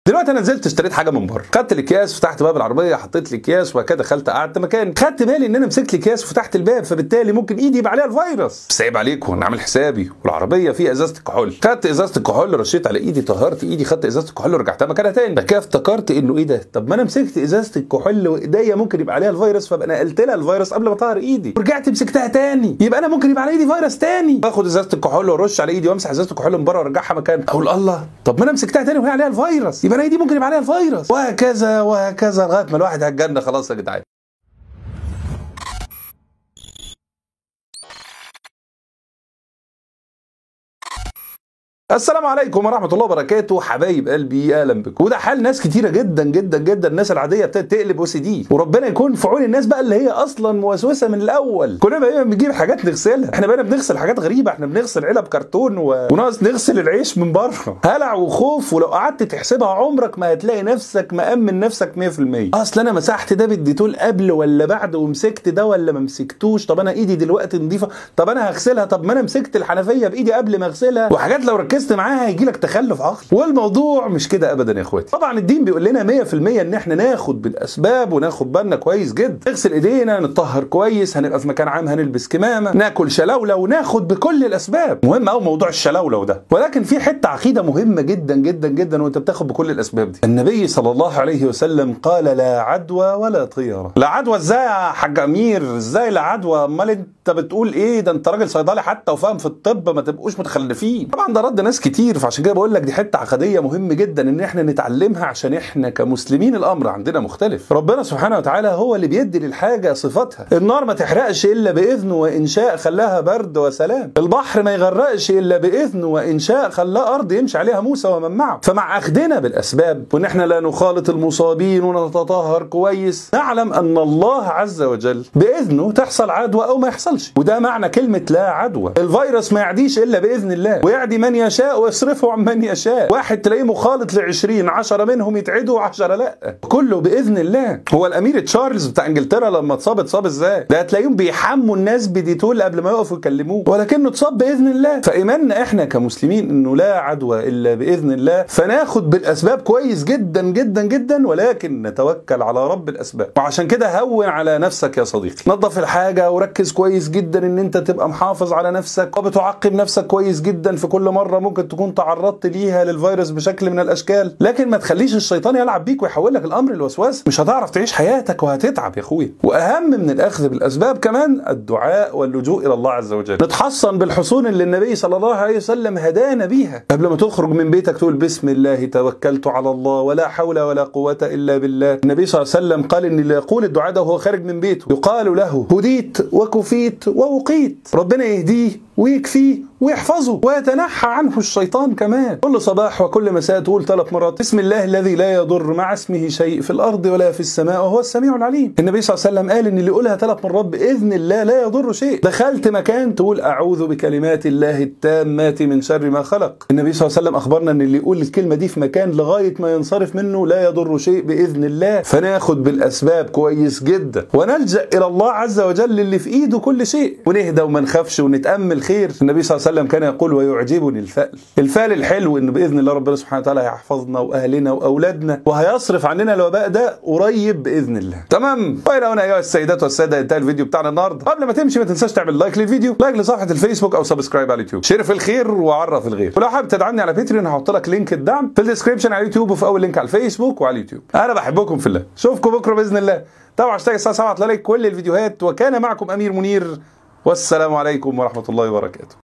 دلوقتي انا نزلت اشتريت حاجه من بره خدت الاكياس فتحت باب العربيه حطيت الاكياس وبعد كده دخلت قعدت مكاني خدت بالي ان انا مسكت الاكياس وفتحت الباب فبالتالي ممكن ايدي يبقى عليها الفيروس بس عيب عليكم انا عامل حسابي والعربيه فيها ازازه الكحول خدت ازازه الكحول رشيت على ايدي طهرت ايدي خدت ازازه الكحول ورجعتها مكانها تاني بعد كده افتكرت انه ايه ده طب ما انا مسكت ازازه الكحول وايديا ممكن يبقى عليها الفيروس فابقى نقلت لها الفيروس قبل ما اطهر ايدي ورجعت مسكتها تاني يبقى انا ممكن يبقى على ايدي فيروس تاني باخد ازازه الكحول وارش على ايدي وامسح ازازه الكحول من بره وارجعها مكانها اقول الله طب ما انا مسكتها تاني وهي عليها الفيروس يبقى انا ايدي ممكن يبقى عليها الفيروس وهكذا وهكذا لغايه ما الواحد هتجنن خلاص يا جدعان السلام عليكم ورحمة الله وبركاته حبايب قلبي اهلا بكم وده حال ناس كتيرة جدا جدا جدا الناس العادية ابتدت تقلب او سي دي وربنا يكون في عون الناس بقى اللي هي اصلا موسوسة من الاول كلنا بقينا بنجيب حاجات نغسلها احنا بقينا بنغسل حاجات غريبة احنا بنغسل علب كرتون و... وناقص نغسل العيش من بره هلع وخوف ولو قعدت تحسبها عمرك ما هتلاقي نفسك مأمن نفسك 100% اصل انا مسحت ده بالديتول قبل ولا بعد ومسكت ده ولا ما مسكتوش طب انا ايدي دلوقتي نظيفة طب انا هغسلها طب ما انا مسكت الحنفية بايدي قبل ما اغسلها وحاجات لو ركزت معاها هيجي لك تخلف عقلي والموضوع مش كده ابدا يا اخواتي طبعا الدين بيقول لنا 100% ان احنا ناخد بالاسباب وناخد بالنا كويس جدا نغسل ايدينا نطهر كويس هنبقى في مكان عام هنلبس كمامه ناكل شلاوله وناخد بكل الاسباب مهم قوي موضوع الشلاوله ده ولكن في حته عقيده مهمه جدا جدا جدا وانت بتاخد بكل الاسباب دي النبي صلى الله عليه وسلم قال لا عدوى ولا طيره لا عدوى ازاي يا حاج امير ازاي لا عدوى امال انت بتقول ايه ده انت راجل صيدلي حتى وفاهم في الطب ما تبقوش متخلفين طبعا ده رد ناس كتير فعشان كده بقول لك دي حته عقديه مهم جدا ان احنا نتعلمها عشان احنا كمسلمين الامر عندنا مختلف ربنا سبحانه وتعالى هو اللي بيدي للحاجه صفاتها النار ما تحرقش الا باذنه وان شاء خلاها برد وسلام البحر ما يغرقش الا باذنه وان شاء خلاه ارض يمشي عليها موسى ومن معه فمع اخذنا بالاسباب وان احنا لا نخالط المصابين ونتطهر كويس نعلم ان الله عز وجل باذنه تحصل عدوى او ما يحصلش وده معنى كلمه لا عدوى الفيروس ما يعديش الا باذن الله ويعدي من يشاء ويصرفه عن من يشاء واحد تلاقيه مخالط ل 20 10 منهم يتعدوا و10 لا كله باذن الله هو الامير تشارلز بتاع انجلترا لما اتصاب اتصاب ازاي ده هتلاقيهم بيحموا الناس بديتول قبل ما يقفوا يكلموه ولكنه اتصاب باذن الله فايماننا احنا كمسلمين انه لا عدوى الا باذن الله فناخد بالاسباب كويس جدا جدا جدا ولكن نتوكل على رب الاسباب وعشان كده هون على نفسك يا صديقي نظف الحاجه وركز كويس جدا ان انت تبقى محافظ على نفسك وبتعقب نفسك كويس جدا في كل مره ممكن تكون تعرضت ليها للفيروس بشكل من الاشكال لكن ما تخليش الشيطان يلعب بيك ويحول لك الامر الوسواس مش هتعرف تعيش حياتك وهتتعب يا اخويا واهم من الاخذ بالاسباب كمان الدعاء واللجوء الى الله عز وجل نتحصن بالحصون اللي النبي صلى الله عليه وسلم هدانا بيها قبل ما تخرج من بيتك تقول بسم الله توكلت على الله ولا حول ولا قوه الا بالله النبي صلى الله عليه وسلم قال ان اللي يقول الدعاء ده وهو خارج من بيته يقال له هديت وكفيت ووقيت ربنا يهديه ويكفيه ويحفظه ويتنحى عنه الشيطان كمان كل صباح وكل مساء تقول ثلاث مرات بسم الله الذي لا يضر مع اسمه شيء في الارض ولا في السماء وهو السميع العليم النبي صلى الله عليه وسلم قال ان اللي يقولها ثلاث مرات باذن الله لا يضر شيء دخلت مكان تقول اعوذ بكلمات الله التامات من شر ما خلق النبي صلى الله عليه وسلم اخبرنا ان اللي يقول الكلمه دي في مكان لغايه ما ينصرف منه لا يضر شيء باذن الله فناخد بالاسباب كويس جدا ونلجا الى الله عز وجل اللي في ايده كل شيء ونهدى وما نخافش ونتامل خير النبي صلى الله عليه وسلم كان يقول ويعجبني الفأل الفأل الحلو ان باذن الله ربنا سبحانه وتعالى هيحفظنا واهلنا واولادنا وهيصرف عننا الوباء ده قريب باذن الله تمام والى هنا ايها السيدات والساده انتهى الفيديو بتاعنا النهارده قبل ما تمشي ما تنساش تعمل لايك للفيديو لايك لصفحه الفيسبوك او سبسكرايب على اليوتيوب شير في الخير وعرف الغير ولو حابب تدعمني على باتريون هحط لك لينك الدعم في الديسكربشن على اليوتيوب وفي اول لينك على الفيسبوك وعلى اليوتيوب انا بحبكم في الله اشوفكم بكره باذن الله تابعوا هاشتاج الساعه 7 هتلاقي كل الفيديوهات وكان معكم امير منير والسلام عليكم ورحمه الله وبركاته